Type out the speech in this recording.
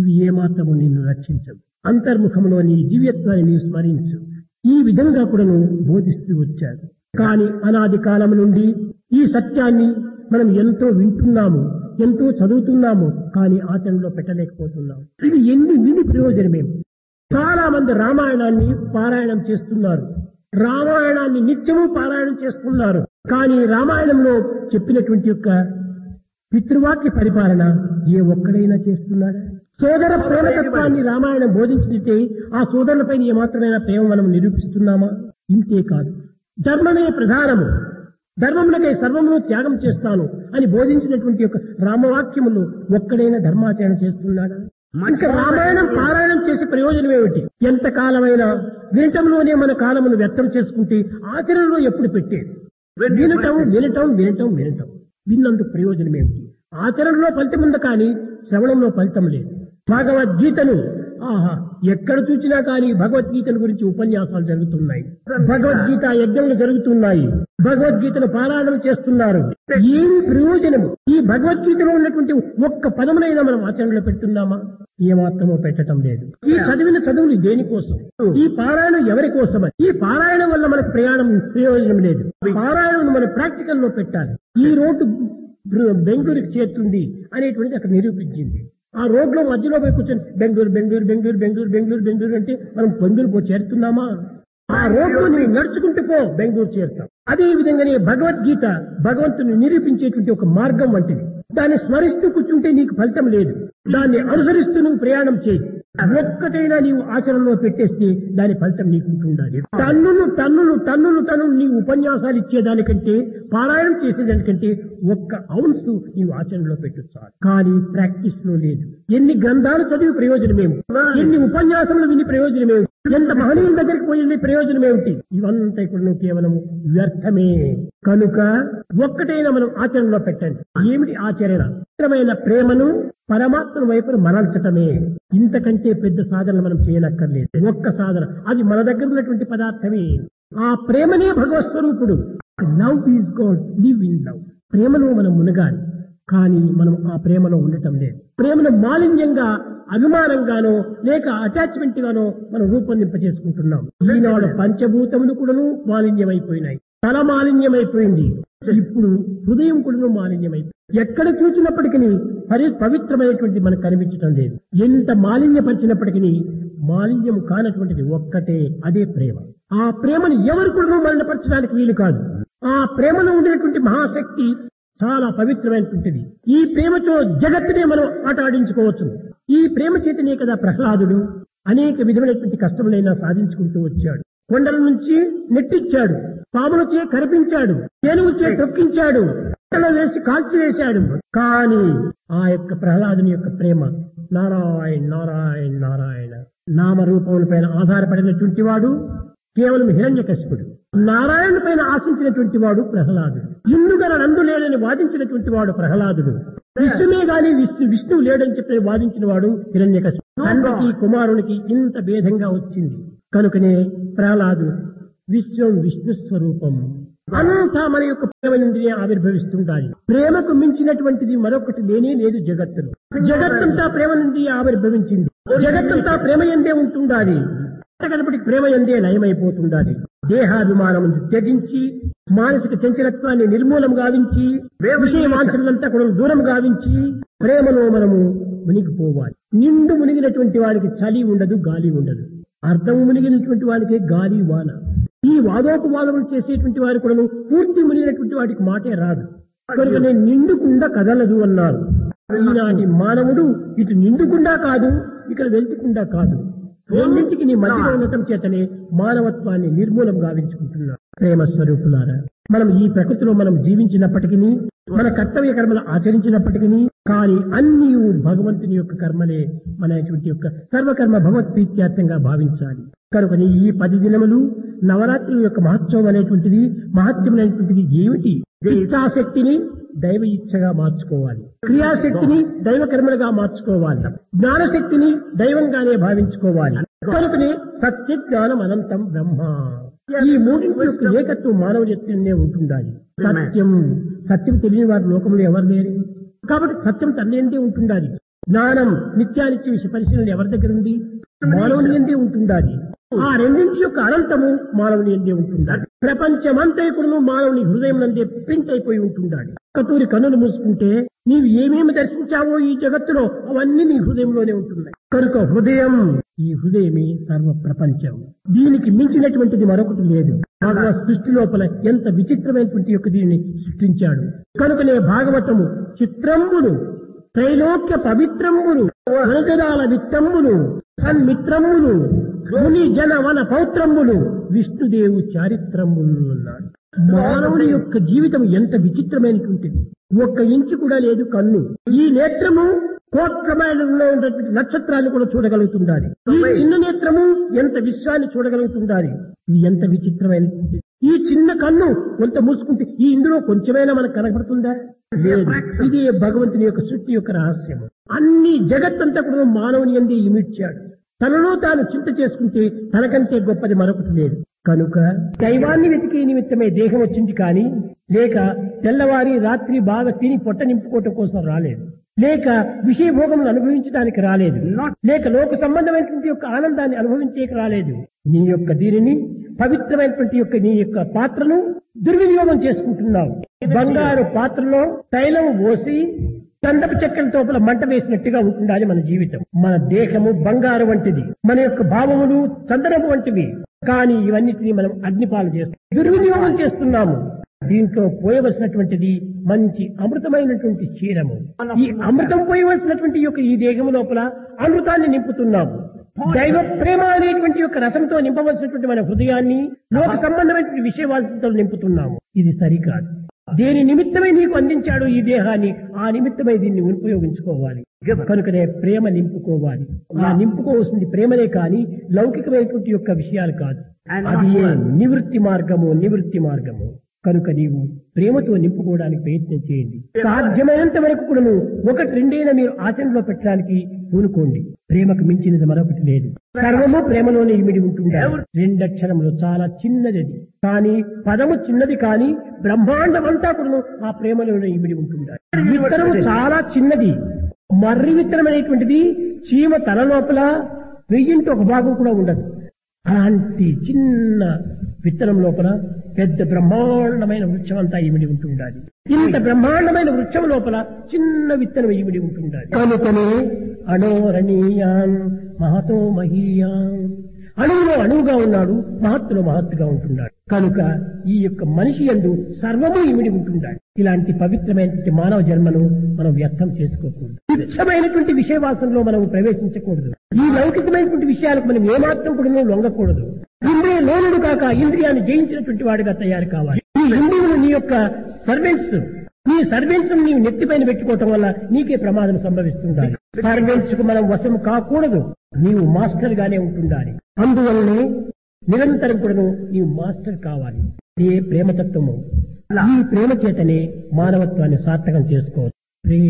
ఇవి ఏమాత్రము నిన్ను రక్షించవు అంతర్ముఖంలో నీ దివ్యత్వాన్ని నీవు స్మరించు ఈ విధంగా కూడా నువ్వు బోధిస్తూ వచ్చాడు కానీ అనాది కాలం నుండి ఈ సత్యాన్ని మనం ఎంతో వింటున్నాము ఎంతో చదువుతున్నాము కానీ ఆచరణలో పెట్టలేకపోతున్నాము ఇది ఎన్ని విని ప్రయోజనమేం చాలా మంది రామాయణాన్ని పారాయణం చేస్తున్నారు రామాయణాన్ని నిత్యము పారాయణం చేస్తున్నారు కానీ రామాయణంలో చెప్పినటువంటి యొక్క పితృవాక్య పరిపాలన ఏ ఒక్కడైనా చేస్తున్నాడా సోదర ప్రేమతత్వాన్ని రామాయణం బోధించితే ఆ సోదరులపైన ఏమాత్రమైన ప్రేమ మనం నిరూపిస్తున్నామా ఇంతే కాదు ధర్మమే ప్రధానము ధర్మములకై సర్వమును త్యాగం చేస్తాను అని బోధించినటువంటి యొక్క రామవాక్యములు ఒక్కడైనా ధర్మాచరణ చేస్తున్నాడా ఇంకా రామాయణం పారాయణం చేసే ప్రయోజనం ఏమిటి ఎంత కాలమైనా వినటంలోనే మన కాలమును వ్యక్తం చేసుకుంటే ఆచరణలో ఎప్పుడు పెట్టేది వినటం వినటం వినటం వినటం విన్నందుకు ప్రయోజనం ఏమిటి ఆచరణలో ఫలితం ఉంది కానీ శ్రవణంలో ఫలితం లేదు భగవద్గీతను ఆహా ఎక్కడ చూసినా కానీ భగవద్గీతను గురించి ఉపన్యాసాలు జరుగుతున్నాయి భగవద్గీత యజ్ఞములు జరుగుతున్నాయి భగవద్గీతను పారాయణం చేస్తున్నారు ఏమి ప్రయోజనము ఈ భగవద్గీతలో ఉన్నటువంటి ఒక్క పదమునైనా మనం ఆచరణలో పెడుతున్నామా ఏమాత్రమో పెట్టడం లేదు ఈ చదివిన చదువులు దేనికోసం ఈ పారాయణం ఎవరి కోసం ఈ పారాయణం వల్ల మనకు ప్రయాణం ప్రయోజనం లేదు పారాయణం మనం ప్రాక్టికల్ లో పెట్టాలి ఈ రోడ్డు బెంగళూరుకి చేరుతుంది అనేటువంటిది అక్కడ నిరూపించింది ఆ రోడ్లో మధ్యలో పోయి కూర్చొని బెంగళూరు బెంగళూరు బెంగళూరు బెంగళూరు బెంగళూరు బెంగళూరు అంటే మనం బెంగళూరు పో చేరుతున్నామా ఆ రోడ్లో నువ్వు నడుచుకుంటూ పో బెంగళూరు చేరుతాం అదే విధంగానే భగవద్గీత భగవంతుని నిరూపించేటువంటి ఒక మార్గం వంటిది దాన్ని స్మరిస్తూ కూర్చుంటే నీకు ఫలితం లేదు దాన్ని అనుసరిస్తూ నువ్వు ప్రయాణం చేయి ఒక్కటైనా నీవు ఆచరణలో పెట్టేస్తే దాని ఫలితం నీకు ఉంటుండాలి టన్నులు టన్నులు టన్నులు టన్నులు నీవు ఉపన్యాసాలు ఇచ్చేదానికంటే పారాయణం చేసేదానికంటే ఒక్క ఔన్స్ నీవు ఆచరణలో పెట్టు చాలు కానీ ప్రాక్టీస్ లో లేదు ఎన్ని గ్రంథాలు చదివి ప్రయోజనమేమి ఎన్ని ఉపన్యాసములు విని ప్రయోజనమేమి ఎంత మహనీయుల దగ్గరికి పోయి ప్రయోజనం ఏమిటి ఇవంతా ఇప్పుడు నువ్వు కేవలం వ్యర్థమే కనుక ఒక్కటైనా మనం ఆచరణలో పెట్టండి ఏమిటి ఆచరణ పవిత్రమైన ప్రేమను పరమాత్మ వైపు మరల్చటమే ఇంతకంటే పెద్ద సాధన మనం చేయనక్కర్లేదు ఒక్క సాధన అది మన దగ్గర ఉన్నటువంటి పదార్థమే ఆ ప్రేమనే భగవత్ స్వరూపుడు love is god live in love ప్రేమను మనం మునగాలి కానీ మనం ఆ ప్రేమలో ఉండటం లేదు ప్రేమను మాలిన్యంగా అభిమానంగానో లేక అటాచ్మెంట్ గానో మనం రూపొందింప చేసుకుంటున్నాం ఈనాడు పంచభూతములు కూడాను మాలిన్యమైపోయినాయి తల మాలిన్యమైపోయింది ఇప్పుడు హృదయం కూడాను మాలిన్యమైపోయింది ఎక్కడ చూసినప్పటికీ పరి పవిత్రమైనటువంటి మనకు కనిపించడం లేదు ఎంత మాలిన్యపరిచినప్పటికీ మాలిన్యం కానటువంటిది ఒక్కటే అదే ప్రేమ ఆ ప్రేమను ఎవరు కూడా మరణపరచడానికి వీలు కాదు ఆ ప్రేమలో ఉండేటువంటి మహాశక్తి చాలా పవిత్రమైనటువంటిది ఈ ప్రేమతో జగత్తునే మనం ఆట ఆడించుకోవచ్చు ఈ ప్రేమ చేతనే కదా ప్రహ్లాదుడు అనేక విధమైనటువంటి కష్టములైనా సాధించుకుంటూ వచ్చాడు కొండల నుంచి నెట్టిచ్చాడు పాములచే కనిపించాడు ఏనుగుచే తొక్కించాడు కొండలో వేసి కాల్చివేశాడు కానీ ఆ యొక్క ప్రహ్లాదుని యొక్క ప్రేమ నారాయణ నారాయణ నారాయణ నామరూపముల పైన ఆధారపడినటువంటి వాడు కేవలం హిరణ్యకశిపుడు నారాయణ పైన ఆశించినటువంటి వాడు ప్రహ్లాదుడు ఇందుగల నందు లేడని వాదించినటువంటి వాడు ప్రహ్లాదుడు విష్ణుమే గాని విష్ణు విష్ణువు లేడని చెప్పి వాదించిన వాడు హిరణ్యకశిపుడు తండ్రికి కుమారునికి ఇంత భేదంగా వచ్చింది కనుకనే ప్రహ్లాదు విశ్వం విష్ణు స్వరూపం అంతా మన యొక్క ప్రేమ నుండి ఆవిర్భవిస్తుంటాయి ప్రేమకు మించినటువంటిది మరొకటి లేనే లేదు జగత్తులో జగత్తంతా ప్రేమ నుండి ఆవిర్భవించింది జగత్తంతా ప్రేమ ఎందే ఉంటుండాలి కనపటి ప్రేమ ఎందే లయమైపోతుండాలి దేహాభిమానం త్యజించి మానసిక చంచలత్వాన్ని నిర్మూలం గావించి విషయ వాంఛలంతా కూడా దూరం గావించి ప్రేమలో మనము మునిగిపోవాలి నిండు మునిగినటువంటి వాడికి చలి ఉండదు గాలి ఉండదు అర్థం మునిగినటువంటి వాడికి గాలి వాన ఈ వాదోపవాదములు చేసేటువంటి వారు కూడా పూర్తి మునిగినటువంటి వాడికి మాటే రాదు కనుక నేను నిండుకుండా కదలదు అన్నారు ఈనాటి మానవుడు ఇటు నిండుకుండా కాదు ఇక్కడ వెళ్తుకుండా కాదు రెండింటికి నీ మధ్యలో ఉండటం చేతనే మానవత్వాన్ని నిర్మూలం గావించుకుంటున్నారు ప్రేమ స్వరూపులారా మనం ఈ ప్రకృతిలో మనం జీవించినప్పటికీ మన కర్తవ్య కర్మలు ఆచరించినప్పటికీ కానీ అన్ని భగవంతుని యొక్క కర్మలే మనటువంటి యొక్క సర్వకర్మ భగవత్ ప్రీత్యార్థంగా భావించాలి కనుకని ఈ పది దినములు నవరాత్రుల యొక్క మహత్వం అనేటువంటిది మహత్యమైనటువంటిది ఏమిటి ఇచ్ఛాశక్తిని దైవ ఇచ్ఛగా మార్చుకోవాలి క్రియాశక్తిని దైవ కర్మలుగా మార్చుకోవాలి జ్ఞానశక్తిని దైవంగానే భావించుకోవాలి కనుకనే సత్య జ్ఞానం అనంతం బ్రహ్మ ఈ మూడింటి యొక్క ఏకత్వం మానవ వ్యక్తినే ఉంటుండాలి సత్యం సత్యం తెలియని వారి లోకంలో ఎవరు లేరు కాబట్టి సత్యం తన్నేంటే ఉంటుండాలి జ్ఞానం నిత్యానిత్య విషయ పరిశీలన ఎవరి దగ్గర ఉంది మానవుని ఎందే ఉంటుండాలి ఆ రెండింటి యొక్క అనంతము మానవుని ఎందే ఉంటుండాలి ప్రపంచమంతా ఇప్పుడు మానవుని హృదయం నందే ప్రింట్ అయిపోయి ఉంటుండాలి ఒక్కతూరి కన్నులు మూసుకుంటే నీవు ఏమేమి దర్శించావో ఈ జగత్తులో అవన్నీ నీ హృదయంలోనే ఉంటున్నాయి కనుక హృదయం ఈ హృదయమే సర్వ ప్రపంచం దీనికి మించినటువంటిది మరొకటి లేదు భగవ సృష్టి లోపల ఎంత విచిత్రమైనటువంటి యొక్క దీనిని సృష్టించాడు కనుకనే భాగవతము చిత్రంబులు త్రైలోక్య పవిత్రంబులు అనగదాల విత్తంబులు సన్మిత్రములు ముని జన వన పౌత్రములు విష్ణుదేవు చారిత్రములు అన్నాడు మానవుని యొక్క జీవితం ఎంత విచిత్రమైనటువంటిది ఒక్క ఇంచు కూడా లేదు కన్ను ఈ నేత్రము కోట్ల మైళ్ళలో ఉన్నటువంటి నక్షత్రాన్ని కూడా చూడగలుగుతుండాలి ఈ చిన్న నేత్రము ఎంత విశ్వాన్ని చూడగలుగుతుండాలి ఇది ఎంత విచిత్రమైనటువంటి ఈ చిన్న కన్ను కొంత మూసుకుంటే ఈ ఇందులో కొంచెమైనా మనకు కనబడుతుందా లేదు ఇది భగవంతుని యొక్క సృష్టి యొక్క రహస్యము అన్ని జగత్తంతా కూడా మానవుని ఎందే ఇమిడ్చాడు తనలో తాను చింత చేసుకుంటే తనకంటే గొప్పది మరొకటి లేదు కనుక దైవాన్ని వెతికే నిమిత్తమే దేహం వచ్చింది కానీ లేక తెల్లవారి రాత్రి బాగా తిని పొట్ట నింపుకోవటం కోసం రాలేదు లేక విషయ భోగములు అనుభవించడానికి రాలేదు లేక లోక సంబంధమైనటువంటి యొక్క ఆనందాన్ని అనుభవించేకి రాలేదు నీ యొక్క దీనిని పవిత్రమైనటువంటి యొక్క నీ యొక్క పాత్రను దుర్వినియోగం చేసుకుంటున్నావు బంగారు పాత్రలో తైలం పోసి చందపు చెక్కల తోపల మంట వేసినట్టుగా ఉంటుండాలి మన జీవితం మన దేహము బంగారు వంటిది మన యొక్క భావములు చందనము వంటివి కానీ ఇవన్నిటినీ మనం అగ్నిపాలు చేస్తాం దుర్వినియోగం చేస్తున్నాము దీంట్లో పోయవలసినటువంటిది మంచి అమృతమైనటువంటి క్షీరము ఈ అమృతం పోయవలసినటువంటి యొక్క ఈ దేహము లోపల అమృతాన్ని నింపుతున్నాము దైవ ప్రేమ అనేటువంటి యొక్క రసంతో నింపవలసినటువంటి మన హృదయాన్ని లోక సంబంధమైనటువంటి విషయవాసంతో నింపుతున్నాము ఇది సరికాదు దేని నిమిత్తమై నీకు అందించాడు ఈ దేహాన్ని ఆ నిమిత్తమై దీన్ని ఉపయోగించుకోవాలి కనుకనే ప్రేమ నింపుకోవాలి ఆ నింపుకోవాల్సింది ప్రేమనే కాని లౌకికమైనటువంటి యొక్క విషయాలు కాదు అది ఏ నివృత్తి మార్గము నివృత్తి మార్గము కనుక నీవు ప్రేమతో నింపుకోవడానికి ప్రయత్నం చేయండి సాధ్యమైనంత వరకు కూడా ఒకటి రెండైనా మీరు ఆచరణలో పెట్టడానికి పూనుకోండి ప్రేమకు మించినది మరొకటి లేదు సర్వము ప్రేమలోనే ఇమిడి ఉంటుండాలి రెండక్షరములు చాలా చిన్నది అది కానీ పదము చిన్నది కానీ బ్రహ్మాండం అంతా కూడా ఆ ప్రేమలోనే ఇమిడి ఉంటుండాలి విత్తనము చాలా చిన్నది మర్రి విత్తనం అనేటువంటిది చీమ తల లోపల వెయ్యింటి ఒక భాగం కూడా ఉండదు అలాంటి చిన్న విత్తనం లోపల పెద్ద బ్రహ్మాండమైన వృక్షం అంతా ఇమిడి ఉంటుండాలి ఇంత బ్రహ్మాండమైన వృక్షం లోపల చిన్న విత్తనం ఇమిడి ఉంటుండాలి కనుకనే అణోరణీయాన్ మహతో మహీయాన్ అణువులో అణువుగా ఉన్నాడు మహత్తులో మహత్తుగా ఉంటున్నాడు కనుక ఈ యొక్క మనిషి ఎందు సర్వము ఇమిడి ఉంటున్నాడు ఇలాంటి పవిత్రమైనటువంటి మానవ జన్మను మనం వ్యర్థం చేసుకోకూడదు తుచ్చమైనటువంటి విషయవాసంలో మనం ప్రవేశించకూడదు ఈ లౌకికమైనటువంటి విషయాలకు మనం ఏమాత్రం కూడా లొంగకూడదు ఇంద్రియ లోనుడు కాక ఇంద్రియాన్ని జయించినటువంటి వాడిగా తయారు కావాలి ఈ ఇంద్రియులు నీ యొక్క సర్వెంట్స్ నీ సర్వెంట్స్ నీవు నెత్తిపైన పెట్టుకోవటం వల్ల నీకే ప్రమాదం సంభవిస్తుండాలి సర్వెంట్స్ కు మనం వశం కాకూడదు నీవు మాస్టర్ గానే ఉంటుండాలి అందువల్లనే నిరంతరం కూడా నీవు మాస్టర్ కావాలి ఇదే ప్రేమతత్వము ఈ ప్రేమ చేతనే మానవత్వాన్ని సార్థకం చేసుకోవచ్చు